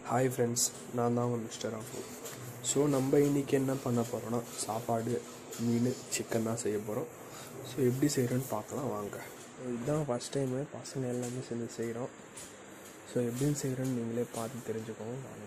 hi friends நான் தான் உங்கள் மிஸ்டர் ஆஃபு ஸோ நம்ம இன்றைக்கி என்ன பண்ண போகிறோன்னா சாப்பாடு மீன் சிக்கன் தான் செய்ய போகிறோம் ஸோ எப்படி செய்கிறோன்னு பார்க்கலாம் வாங்க இதுதான் ஃபஸ்ட் டைமு பசங்க எல்லாமே சேர்ந்து செய்கிறோம் ஸோ எப்படின்னு செய்கிறோன்னு நீங்களே பார்த்து தெரிஞ்சுக்கோங்க வாங்க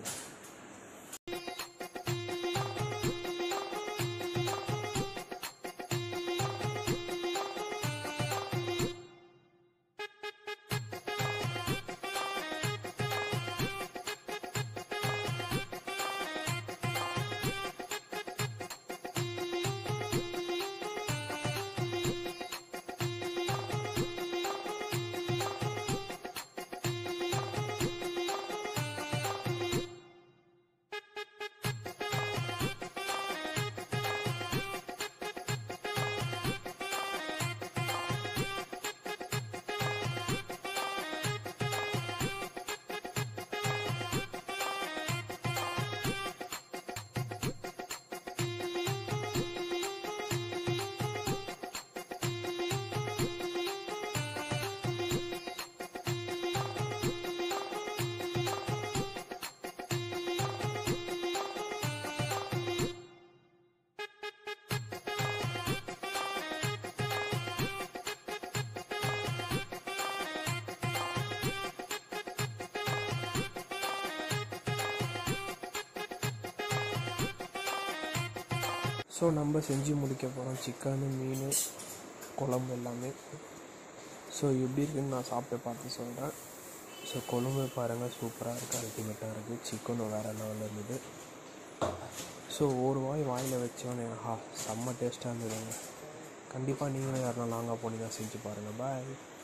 ஸோ நம்ம செஞ்சு முடிக்க போகிறோம் சிக்கனு மீன் குழம்பு எல்லாமே ஸோ எப்படி இருக்குன்னு நான் சாப்பிட்டு பார்த்து சொல்கிறேன் ஸோ குழம்பு பாருங்கள் சூப்பராக இருக்குது அல்டிமேட்டாக இருக்குது சிக்கனும் வேறு லெவலில் இருந்தது ஸோ ஒரு வாய் வாயில் வச்சோன்னே ஆஹா செம்ம டேஸ்ட்டாக இருந்ததுங்க கண்டிப்பாக நீங்களும் யாருனா லாங்காக போனீங்கன்னா செஞ்சு பாருங்கள் பாய்